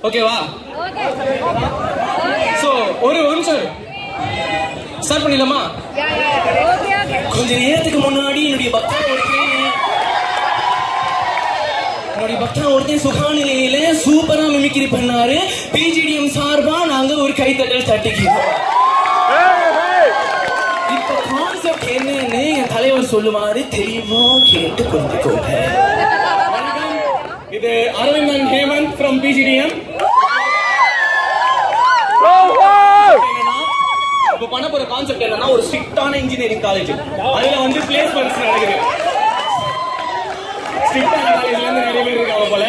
ஓகேவா சோ ஒரு ஒரு நிமிஷம் ஸ்டார்ட் பண்ணிடலாமா கொஞ்ச நேரத்துக்கு முன்னாடி என்னுடைய பக்தா ஒருத்தன் என்னுடைய பக்தா ஒருத்தன் சுகாநிலையில சூப்பரா மிமிக்ரி பண்ணாரு பிஜிடிஎம் சார்பா நாங்க ஒரு கைத்தட்டல் தட்டிக்கிறோம் இப்ப கான்செப்ட் என்னன்னு என் தலைவர் சொல்லுவாரு தெளிவா கேட்டு புரிஞ்சுக்கோங்க வணக்கம் இது Aravind and Hemant from PGDM இப்ப பண்ண போற கான்செப்ட் என்னன்னா ஒரு ஸ்ட்ரிக்டான இன்ஜினியரிங் காலேஜ் அதுல வந்து பிளேஸ்மெண்ட்ஸ் நடக்குது ஸ்ட்ரிக்டான காலேஜ்ல இருந்து நிறைய பேர் இருக்காங்க போல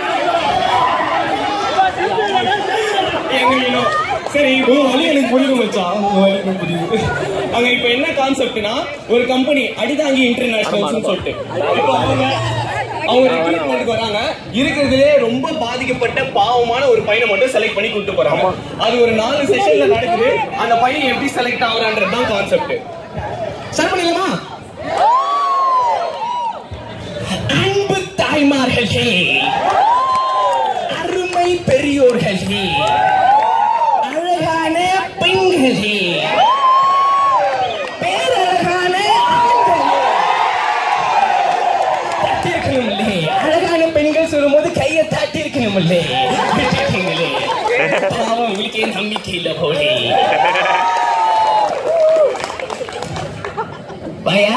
எங்க சரி இப்போ வழி எனக்கு புரியுது மச்சான் உன் வலி எனக்கு புரியுது அங்க இப்ப என்ன கான்செப்ட்னா ஒரு கம்பெனி அடிதாங்கி இன்டர்நேஷனல்ஸ் சொல்லிட்டு இப்போ அவங்க அவங்க ரெக்ரூட்மெண்ட்டுக்கு வராங்க இருக்கிறதுலே ரொம்ப பாதிக்கப்பட்ட பாவமான ஒரு பையனை மட்டும் செலக்ட் பண்ணி கூட்டு போறாங்க அது ஒரு நாலு செஷன்ல நடக்குது அந்த பையன் எப்படி செலக்ட் ஆகுறான்றது தான் கான்செப்ட் ஸ்டார்ட் பண்ணிடலாமா அன்பு தாய்மார்களே அருமை பெரியோர்களே அழகான பெண்களே பேரழகான ஆண்களே தட்டிருக்கணும்லே அழகான பெண்கள் சொல்லும்போது கையை தட்டி இருக்கணும்லே விட்டுட்டீங்களே பாவம் உங்களுக்கே நம்பிக்கை இல்ல போலே வாயா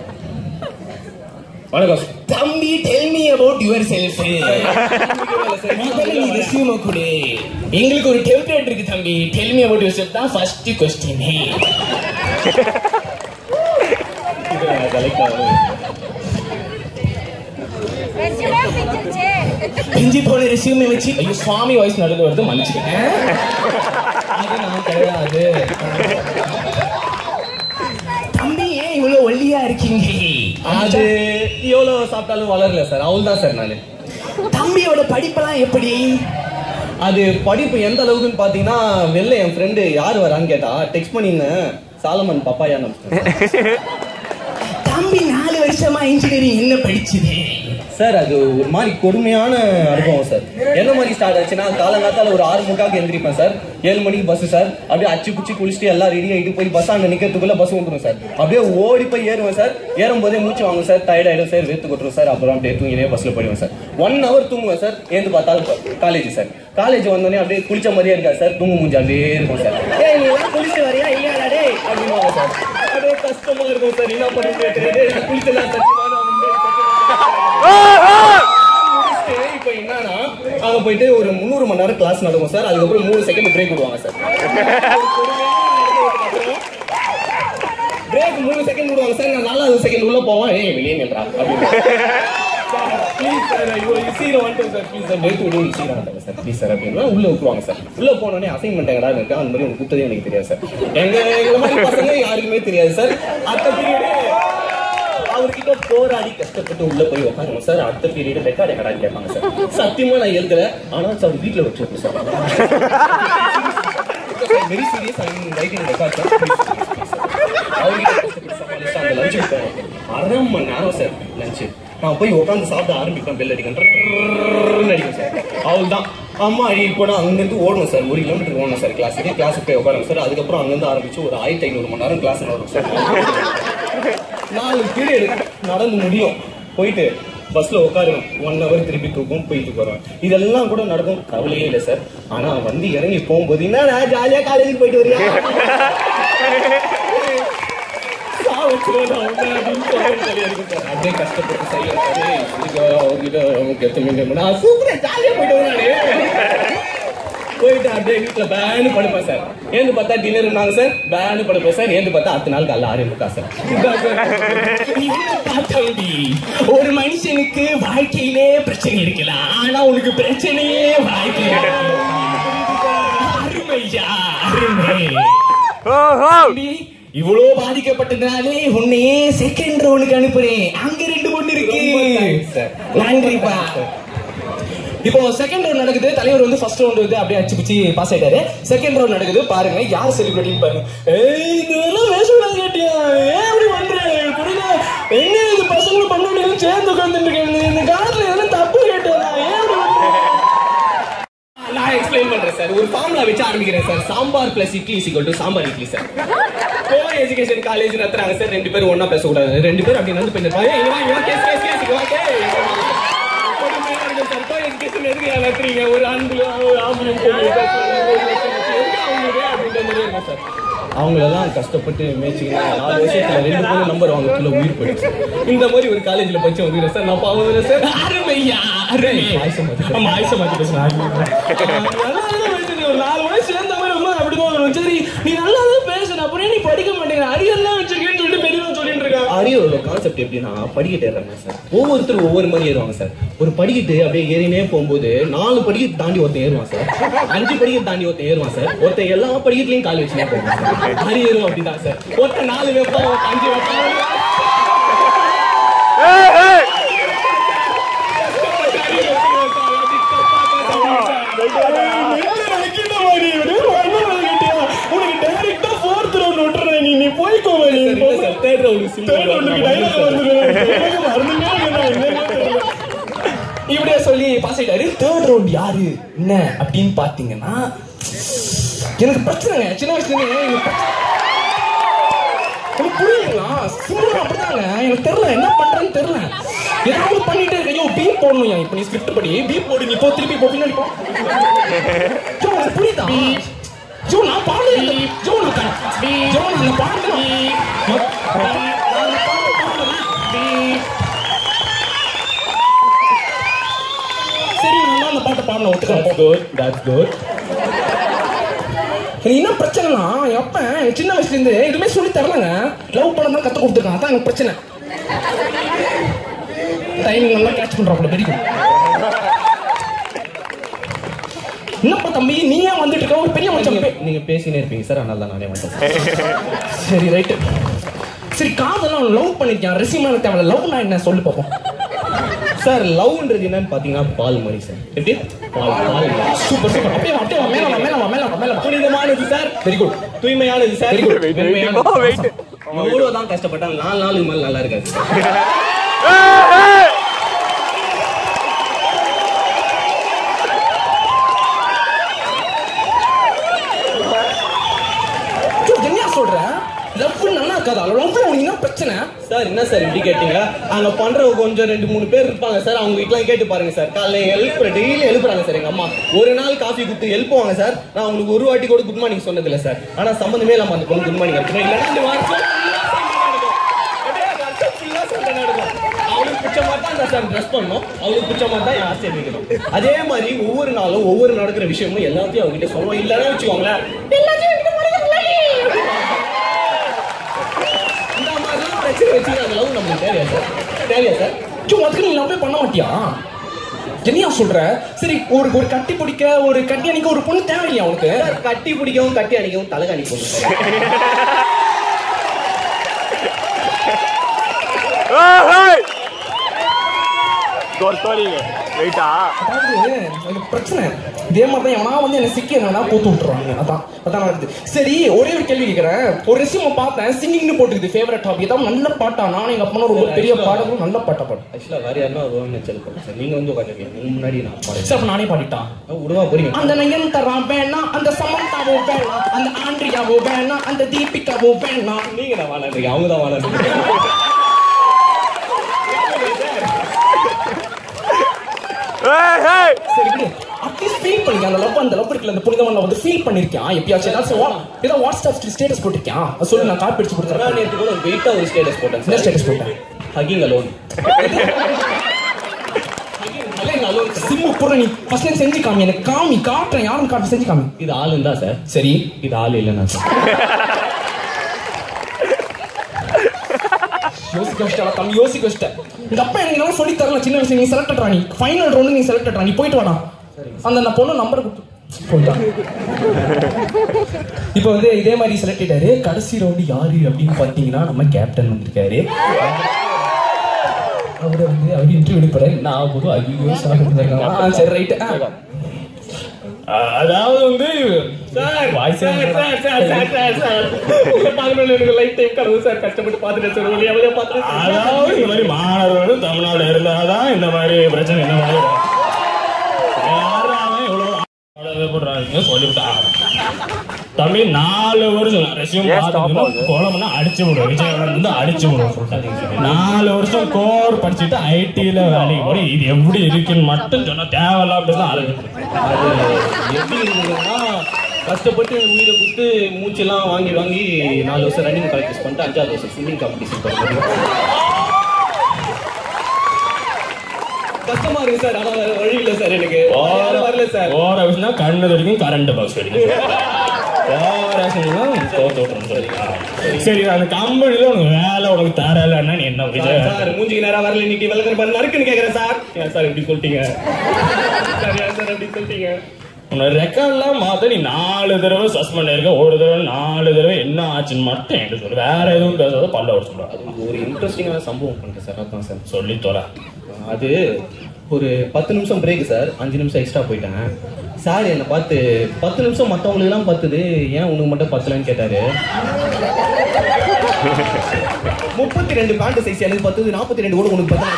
வணக்கம் தம்பி tell me about yourself முதல்ல நீ ரெஸ்யூம் கொடு எங்களுக்கு ஒரு டெம்ப்ளேட் இருக்கு தம்பி tell me about yourself தான் ஃபர்ஸ்ட் கொஸ்டின் பிஞ்சி போன ரெஸ்யூமே வச்சு ஐயோ சுவாமி வாய்ஸ் நடுவில் வருது மன்னிச்சுக்கேன் அது நான் கிடையாது தம்பி ஏன் இவ்வளவு ஒல்லியா இருக்கீங்க அது எவ்வளவு சாப்பிட்டாலும் வளரல சார் அவள் தான் சார் நானு தம்பியோட படிப்பெல்லாம் எப்படி அது படிப்பு எந்த அளவுக்குன்னு பாத்தீங்கன்னா வெளில என் ஃப்ரெண்டு யார் வரான்னு கேட்டா டெக்ஸ்ட் பண்ணிருந்தேன் சாலமன் பப்பாயா தம்பி நாலு வருஷமா இன்ஜினியரிங் என்ன படிச்சது சார் அது ஒரு மாதிரி கொடுமையான அனுபவம் சார் என்ன மாதிரி ஸ்டார்ட் ஆச்சுன்னா காலங்காத்தால ஒரு ஆறு முக்காக்கு எந்திரிப்பேன் சார் ஏழு மணிக்கு பஸ் சார் அப்படியே அச்சு குச்சி குளிச்சுட்டு எல்லாம் ரெடி ஆகிட்டு போய் பஸ் அங்கே நிக்கிறதுக்குள்ள பஸ் வந்துடும் சார் அப்படியே ஓடி போய் ஏறுவேன் சார் ஏறும் போதே மூச்சு வாங்கும் சார் டயர்ட் ஆயிடும் சார் வேத்து கொட்டுரும் சார் அப்புறம் அப்படியே தூங்கினே பஸ்ல போயிடுவேன் சார் ஒன் ஹவர் தூங்குவேன் சார் ஏந்து பார்த்தா காலேஜ் சார் காலேஜ் வந்தோடனே அப்படியே குளிச்ச மாதிரியே இருக்காது சார் தூங்கு மூஞ்சி அப்படியே இருக்கும் சார் ஏய் நீ எல்லாம் குளிச்சு வரியா இல்லையாடா டேய் அப்படின்னுவாங்க சார் அப்படியே கஷ்டமா இருக்கும் சார் என்ன பண்ணுறது தெரியாது குளிச்சலாம் சத்தியமான முடிச்சுட்டு இப்போ என்னன்னா அங்க போயிட்டு ஒரு முந்நூறு மணி நேரம் கிளாஸ் நடக்கும் சார் அதுக்கப்புறம் மூணு செகண்ட் பிரேக் விடுவாங்க சார் பிரேக் மூணு செகண்ட் விடுவாங்க சார் நான் நாலாவது செகண்ட் உள்ள போவேன் ஏய் வெளியே நில்றா அப்படின்னு ப்ளீஸ் சார் ஐயோ சீக்கிரம் வந்துட்டேன் சார் ப்ளீஸ் சார் நேற்று விடுவோம் சீக்கிரம் வந்துட்டேன் சார் ப்ளீஸ் சார் அப்படின்னா உள்ள விட்டுருவாங்க சார் உள்ள போனோடனே அசைன்மெண்ட் எங்கடா இருக்கு அந்த மாதிரி உங்களுக்கு கொடுத்ததே எனக்கு தெரியாது சார் எங்க எங்களை மாதிரி பசங்க யாருக்குமே தெரியாது சார் அடுத்த பீரியடு அவர்கிட்ட போராடி கஷ்டப்பட்டு உள்ள போய் உட்காருங்க சார் அடுத்த பீரியட் ரெக்கார்ட் எங்கடா கேட்பாங்க சார் சத்தியமா நான் எழுதல ஆனா சார் வீட்டுல வச்சிருக்கேன் sir very serious writing record sir அவர்கிட்ட கஷ்டப்பட்டு சமாளிச்சு அந்த லஞ்சுக்கு போனோம் அரை மணி நேரம் சார் லஞ்சு நான் போய் உட்காந்து சாப்பிட ஆரம்பிப்பேன் பெல் அடிக்கணும் அடிக்கும் சார் அவள் தான் அம்மா அழகி போனால் அங்கேருந்து ஓடணும் சார் ஒரு கிலோமீட்டர் ஓடணும் சார் கிளாஸுக்கு கிளாஸுக்கு போய் உட்காருங்க சார் அதுக்கப்புறம் அங்கேருந்து ஆரம்பிச்சு ஒரு ஆயிரத்தி ஐநூறு மணி நேரம் கிளாஸ் வரும் சார் நாலு பீரியட் நடந்து முடியும் போயிட்டு பஸ்ல உட்காருவேன் ஒன் ஹவர் திருப்பி தூக்கும் போயிட்டு போறேன் இதெல்லாம் கூட நடக்கும் கவலையே இல்லை சார் ஆனா வந்து இறங்கி போகும்போது என்ன ஜாலியா காலேஜுக்கு போயிட்டு வரியா சாவச்சிருவேன் நான் உன்னை அப்படின்னு சொல்லிட்டு சொல்லி இருக்கு சார். அப்படியே கஷ்டப்பட்டு செய்யறது அவர்கிட்ட அவங்க எத்தனை மணி நான் சூப்பரா ஜாலியா போயிட்டு வரேன் போயிட்டு அப்படியே வீட்டுல பேனு படுப்பேன் சார் ஏந்து பார்த்தா டின்னர்னாங்க சார் பேனு படுப்பேன் சார் ஏந்து பார்த்தா அடுத்த நாள் காலைல ஆறு முக்கா சார் இதான் சார். என்னப்பா தம்பி ஒரு மனுஷனுக்கு வாழ்க்கையிலே பிரச்சனை இருக்கலாம் ஆனா உனக்கு பிரச்சனையே வாழ்க்கையில அருமையா அருமை தம்பி, இவ்வளவு பாதிக்கப்பட்டதுனாலே உன்னையே செகண்ட் ரவுண்டுக்கு அனுப்புறேன் அங்க ரெண்டு பொண்ணு இருக்கு ரொம்ப thanks, sir. நன்றிப்பா இப்போ செகண்ட் ரவுண்ட் நடக்குது தலைவர் வந்து ஃபர்ஸ்ட் ரவுண்ட் வந்து அப்படியே அடிச்சு பிச்சு பாஸ் ஆயிட்டாரு செகண்ட் ரவுண்ட் நடக்குது பாருங்க யார் செலிபிரிட்டின்னு பாருங்க ஏய் இதெல்லாம் வேஷம் கேட்டியா ஏன் அப்படி பண்ற எனக்கு புரியல என்ன இது பசங்களும் பண்ண சேர்ந்து உட்காந்துட்டு இருக்கேன் இந்த காலத்துல எதனா தப்பு கேட்டா ஏன் அப்படி பண்ற? நான் நான் எக்ஸ்பிளைன் பண்றேன் சார் ஒரு ஃபார்முலா வச்சு ஆரம்பிக்கிறேன் sir sambar plus idli is to sambar idli sir co education college நடத்துறாங்க சார் ரெண்டு பேரும் ஒண்ணா பேசக்கூடாது ரெண்டு பேரும் அப்படி நடந்து போயிருப்பாங்க இங்க வா இங்க வா கேஸ் கேஸ் கேஸ் இங்க வா கே கொடுமையா இருக்கு சார் கோ எஜுகேஷன் எதுக்கு ஏன் நடத்துறீங்க ஒரு ஆண்கள் ஒரு ஆம்பளை அவங்களே அப்படின்ற மாதிரி இருக்கும் சார் அவங்களெல்லாம் கஷ்டப்பட்டு மேய்ச்சிங்கன்னா நாலு வருஷத்துல ரெண்டு மூணு நம்பர் வாங்கக்குள்ள உயிர் போயிடுச்சு இந்த மாதிரி ஒரு காலேஜ்ல படிச்சு வந்து சார் நான் பாவம் இல்லை சார் அருமையா அருமை ஆயுசம் ஆமா ஆயுசம் மாத்தி பேசுறேன் ஒரு நாலு வயசு சேர்ந்த மாதிரி அம்மா அப்படிதான் வரும் சரி நீ நல்லா தான் பேசுன அப்புறம் ஏன் நீ படிக்க மாட்டேங்கிற அரியெல்லாம் வச்சிருக்கேன்னு சொல்லிட்டு பெரியவன் சொல்லிட்டு இருக்காங்க அரியரோட கான்செப்ட் எப்படின்னா படிக்கட்டு ஏறாங்க சார் ஒவ்வொருத்தரும் ஒவ்வொரு மாதிரி ஏறுவாங்க சார் ஒரு படிக்கட்டு அப்படியே ஏறினே போகும்போது நாலு படிக்கட்டு தாண்டி ஒருத்தன் ஏறுவான் சார் அஞ்சு படிக்கட்டு தாண்டி ஒருத்தன் ஏறுவான் சார் ஒருத்தன் எல்லா படிக்கட்டுலயும் கால் வச்சுனே போவான் சார் அரியரும் அப்படிதான் சார் ஒருத்தன் நாலு வைப்பான் ஒருத்தன் அஞ்சு வைப்பான் இப்படியே சொல்லி பாஸ் ஆயிட்டாரு தேர்ட் ரவுண்ட் யாரு என்ன அப்படின்னு பாத்தீங்கன்னா எனக்கு பிரச்சனைங்க சின்ன வயசுல இருந்து எனக்கு பிரச்சனை. எனக்கு புரியுதுங்களா சிம்பிளா அப்படிதாங்க எனக்கு தெரியல என்ன பண்றேன்னு தெரியல ஏதாவது பண்ணிட்டே இருக்க ஐயோ பீப் போடணும் இப்போ நீ ஸ்கிரிப்ட் படி பீப் போடு நீ போ திருப்பி போ பின்னாடி போ ஜோ உனக்கு புரியுதா ஜோ நான் பாடுறேன் ஜோ உனக்கு ஜோ நான் பாடுறேன் சரி நான் அந்த பாட்டை பாடணும் ஒத்துக்கிறேன் குட் தட்ஸ் குட் எனக்கு என்ன பிரச்சனைனா என் அப்பன் எனக்கு சின்ன வயசுல இருந்து எதுவுமே சொல்லி தரலங்க லவ் பண்ண தான் கத்து கொடுத்துருக்கான் அதான் எனக்கு பிரச்சனை டைமிங் நல்லா கேட்ச் பண்றாப்புல பெரிய என்னப்பா தம்பி நீ ஏன் வந்துட்டு இருக்க ஒரு பெரிய மனுஷன் பே- நீங்க பேசினே இருப்பீங்க சார் அதனால தான் நானே வந்துட்டேன் சரி ரைட்டு சரி காதெல்லாம் லவ் பண்ணிருக்கேன் ரெசிமெல்லாம் தேவை லவ்னா என்ன சொல்லு பார்ப்போம் சார் லவ்ன்றது என்னன்னு பாத்தீங்கன்னா பால் மாதிரி சார் எப்படி பால் பால் சூப்பர் சூப்பர் அப்படியே வா, அப்படியே வா, மேல வா மேல வா மேல வா மேல வா புனிதமானது சார் வெரி குட் தூய்மையானது சார் Very good. மென்மையானது. எவ்வளவு தான் கஷ்டப்பட்டாலும் நாலு நாளுக்கு மேல நல்லா இருக்காது என்ன சொல்ற லவ் நல்லா இருக்காதா லவ் உனக்கு என்ன பிரச்சனை சார் என்ன சார் இப்படி கேட்டீங்க அங்க பண்றவங்க கொஞ்சம் ரெண்டு மூணு பேர் இருப்பாங்க சார் அவங்க வீட்டுலாம் கேட்டு பாருங்க சார் காலைல எழுப்புற டெய்லி எழுப்புறாங்க சார் எங்க அம்மா ஒரு நாள் காஃபி கொடுத்து எழுப்புவாங்க சார் நான் உங்களுக்கு ஒரு வாட்டி கூட குட் மார்னிங் சொன்னது இல்ல சார் ஆனா சம்பந்தமே இல்லாம அந்த பொண்ணு குட் மார்னிங் இருக்கணும் இல்ல ரெண்டு வாரம் அவளுக்கு பிடிச்ச மாதிரி தான் சார் ட்ரெஸ் பண்ணணும் அவளுக்கு பிடிச்ச மாதிரி தான் என் ஆசையை வைக்கணும் அதே மாதிரி ஒவ்வொரு நாளும் ஒவ்வொரு நடக்கிற விஷயமும் எல்லாத்தையும் அவங்ககிட்ட சொல்லணும் இல்லைன்னா வச்சுக்கோங்களேன் எல்லாத்தையும் என்கிட்ட மறைக்கிறீங்களே. இந்த மாதிரிலாம் பிரச்சனை வச்சு அந்த லவ் நம்மளுக்கு தேவையா சார் தேவையா சார் ஐயோ அதுக்கு நீ லவ்வே பண்ண மாட்டியா என்னையா சொல்ற சரி ஒரு ஒரு கட்டி பிடிக்க ஒரு கட்டி அணிக்க ஒரு பொண்ணு தேவையா உனக்கு சார் கட்டி பிடிக்கவும் கட்டி அடிக்கவும் தலகாணி போட்டு சார் வெயிட்டா அதாவது எனக்கு பிரச்சனை இதே மாதிரி தான் எவனா வந்து என்ன சிக்கி என்னன்னா போட்டு விட்டுருவாங்க அதான் அதான் நடக்குது சரி ஒரே ஒரு கேள்வி கேட்கிறேன் ஒரு ரெசியூமை பார்த்தேன் சிங்கிங்னு போட்டுருக்குது ஃபேவரட் டாபிக் ஏதாவது நல்ல பாட்டா நானும் எங்க அப்பா ரொம்ப பெரிய பாடலும் நல்ல பாட்டா பாடு ஆக்சுவலா வேற யாருன்னா வருவாங்கன்னு நினைச்சது சார் நீங்க வந்து உட்காந்துருக்கீங்க உங்க முன்னாடி நான் பாடுறேன் சரி அப்ப நானே பாடிட்டான் விடுவா போறீங்க அந்த நயன்தரா வேணாம் அந்த சமந்தாவோ வேணாம் அந்த ஆண்ட்ரியாவோ வேணாம் அந்த தீபிகாவோ வேணாம் நீங்க தான் வாழாடுறீங்க அவங்க தான் வாழாடுறீங்க சரி விடு அட்லீஸ்ட் ஃபீல் பண்ணிக்க அந்த லவ் அந்த லவ் இருக்குல்ல அந்த புனிதமான love வந்து ஃபீல் பண்ணிருக்கேன் எப்பயாச்சும் ஏதாச்சும் வா- ஏதோ வாட்ஸ்அப் ஸ்டேட்டஸ் போட்டிருக்கேன் அது சொல்லி நான் காப்பி அடிச்சு நான் கொடுக்குறேன் நேற்று கூட ஒரு வெயிட்டா ஒரு ஸ்டேட்டஸ் போட்டேன் என்ன சார் ஸ்டேட்டஸ் போட்டேன் ஹக்கிங் அலோன் சிம்மு புற நீ ஃபர்ஸ்ட் டைம் செஞ்சு காமி எனக்கு காமி காட்டுறேன் யாரும் காட்டு செஞ்சு காமி இது ஆளுன்னு தான் சார் சரி இது ஆள் இல்லைன்னா சார் யோசிக்க வச்சிட்டா தம்பி யோசிக்க வச்சிட்டேன் இந்த அப்பா எனக்கு நல்லா சொல்லி தரல சின்ன வயசுல நீ செலக்டட் ராணி ஃபைனல் ரவுண்டு நீ செலக்டட் ராணி போயிட்டு வாடா அந்த அந்த பொண்ணு நம்பர் கொடுத்து போயிட்டான் இப்போ வந்து இதே மாதிரி செலக்ட் ஆயிட்டாரு கடைசி ரவுண்டு யாரு அப்படின்னு பார்த்தீங்கன்னா நம்ம கேப்டன் வந்திருக்காரு அவரை வந்து அவர் இன்டர்வியூ எடுப்பாரு நான் போதும் ஐயோ சார் சரி ரைட்டு அதாவது வந்து sir voice sir sir sir sir sir sir உங்களை பார்க்கணும்னு எனக்கு லைஃப் டைம் கனவு சார் கஷ்டப்பட்டு பார்த்துட்டு சார் ஒரு எவ்வளோ பார்த்துட்டு அதாவது இந்த மாதிரி மாணவர்கள் தமிழ்நாடு இருந்தாதான் இந்த மாதிரி பிரச்சனை என்ன மாதிரி வரும். யாரும் அவன் இவ்வளவு கஷ்டப்படுறாங்க சொல்லிவிட்டா தம்பி நாலு வருஷம் ரெசியூம் ஏன் stop பார்த்துக்கணும் ஆகுது? கோலம்னா அடிச்சு விடுவோம் விஜயகாந்த் வந்து அடிச்சு விடுவோம் சொல்லிட்டாங்க நாலு வருஷம் கோர் படிச்சுட்டு ஐடில வேலைக்கு போய் இது எப்படி இருக்குன்னு மட்டும் சொன்னா தேவையில்லாம பேச அழகு அது எப்படி இருந்ததுன்னா கஷ்டப்பட்டு உயிரை கொடுத்து மூச்செல்லாம் வாங்கி வாங்கி நாலு வருஷம் ரன்னிங் ப்ராக்டிஸ் பண்ணிட்டு அஞ்சாவது வருஷம் ஸ்விம்மிங் காம்படிஷன் போகிறது கஷ்டமா இருக்கு சார் ஆனா வேற வழி இல்லை சார் எனக்கு வேற வரல சார் ஓர விஷயம்னா கண்ணு வரைக்கும் கரண்ட் பாக்ஸ் வரைக்கும் ஓவரேஷன் தோத்து விட்டுறோம் சொல்லியா சரி அந்த கம்பெனில உனக்கு வேலை உனக்கு தரலன்னா நீ என்ன விஜய் சார் மூஞ்சிக்கு நேரா வரல இன்னைக்கு விளக்குற பண்ண நறுக்குன்னு கேக்குறேன் சார் ஏன் சார் இப்படி சொல்லிட்டீங்க சார் ஏன் சார் அப்படி சொல்லிட்டீங்க உன்னோட ரெக்கார்ட்லாம் மாத்த நீ நாலு தடவை சஸ்பெண்ட் ஆயிருக்க ஒரு தடவை நாலு தடவை என்ன ஆச்சுன்னு மட்டும் என்கிட்ட சொல்லு வேற எதுவும் பேசாத பல்ல ஒரு சொல்ற அது ஒரு இன்ட்ரெஸ்டிங்கான சம்பவம் பண்றேன் சார் அதான் சார் சொல்லி தொலை அது ஒரு பத்து நிமிஷம் பிரேக் சார் அஞ்சு நிமிஷம் எக்ஸ்ட்ரா போயிட்டேன் சார் என்னை பார்த்து பத்து நிமிஷம் மற்றவங்களுக்குலாம் பத்துது ஏன் உனக்கு மட்டும் பத்தலன்னு கேட்டாரு முப்பத்தி ரெண்டு பேண்ட் சைஸ் எனக்கு பத்துது நாற்பத்தி ரெண்டு கூட உனக்கு பத்தல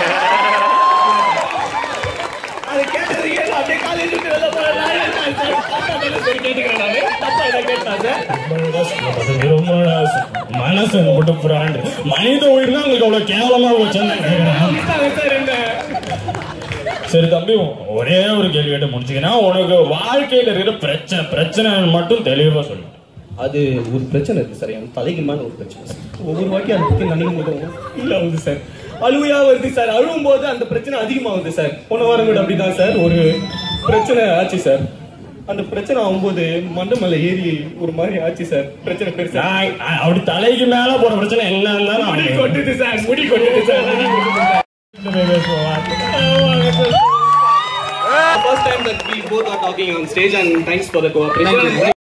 அது கேட்டதுக்கே நான் அப்படியே காலேஜ் விட்டு வெளில போறேன். நான் ஏன் சார் சார் தப்பா தானே சார் கேட்டுக்கிறேன் நானு? தப்பா என்ன கேட்டேன் சார்? ரொம்ப மனசு மட்டும் பிராண்டு மனித உயிர்னா உங்களுக்கு அவ்வளவு கேவலமா போச்சுன்னு நான் கேக்குறேன். சொல்லிட்டாங்க சார் என்ன சரி தம்பி ஒரே ஒரு கேள்வி கேட்டு முடிச்சுக்கன்னா உனக்கு வாழ்க்கையில இருக்கிற பிரச்சனை பிரச்சனை மட்டும் தெளிவா சொல்லு அது ஒரு பிரச்சனை இருக்கு சார் என் தலைக்கு மேல ஒரு பிரச்சனை சார் ஒவ்வொரு வாட்டி அதை பத்தி நினைக்கும் போது இல்ல ஆகுது சார் அழுவையா வருது சார் அழுவும் போது அந்த பிரச்சனை அதிகமாகுது சார் போன வாரம் கூட அப்படிதான் சார் ஒரு பிரச்சனை ஆச்சு சார் அந்த பிரச்சனை ஆகும்போது மண்டை மேல ஏறி ஒரு மாதிரி ஆச்சு சார் பிரச்சனை பெருசா நான் நான் அப்படி தலைக்கு மேல போற பிரச்சனை என்ன இருந்தாலும் முடி அவனுக்கு கொட்டுது சார் முடி கொட்டுது சார் முடி கொட்டுது sir First time that we both are talking on stage and thanks for the cooperation.